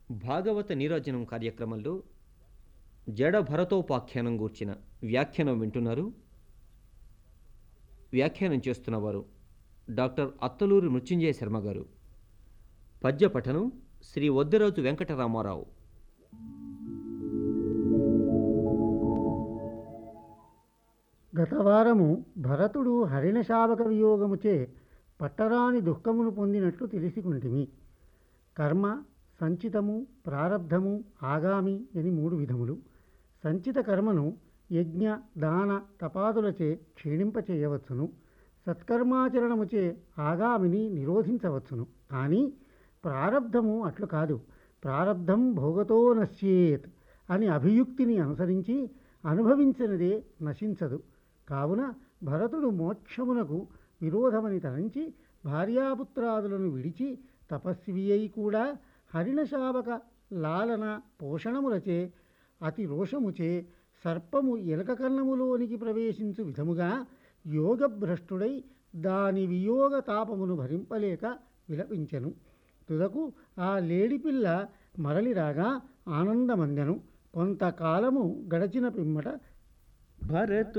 భాగవత నీరాజనం కార్యక్రమంలో జడ భరతోపాఖ్యానం గూర్చిన వ్యాఖ్యానం వింటున్నారు వ్యాఖ్యానం చేస్తున్నవారు డాక్టర్ అత్తలూరి మృత్యుంజయ శర్మ గారు పద్య పఠనం శ్రీ వద్దరాజు వెంకటరామారావు గతవారము భరతుడు హరిణశావక వియోగముచే పట్టరాని దుఃఖమును పొందినట్లు తెలిసికుంటిమి కర్మ సంచితము ప్రారబ్ధము ఆగామి అని మూడు విధములు సంచిత కర్మను యజ్ఞ దాన తపాదులచే క్షీణింపచేయవచ్చును సత్కర్మాచరణముచే ఆగామిని నిరోధించవచ్చును కానీ ప్రారబ్ధము అట్లు కాదు ప్రారబ్ధం భోగతో నశ్యేత్ అని అభియుక్తిని అనుసరించి అనుభవించినదే నశించదు కావున భరతుడు మోక్షమునకు విరోధమని తలంచి భార్యాపుత్రాదులను విడిచి తపస్వి అయి కూడా హరిణశావక లాలన పోషణములచే అతి రోషముచే సర్పము ఎలక కన్నములోనికి ప్రవేశించు విధముగా యోగభ్రష్టుడై దాని వియోగ తాపమును భరింపలేక విలపించెను తుదకు ఆ లేడిపిల్ల మరలిరాగా ఆనందమందెను కొంతకాలము గడచిన పిమ్మట భరత్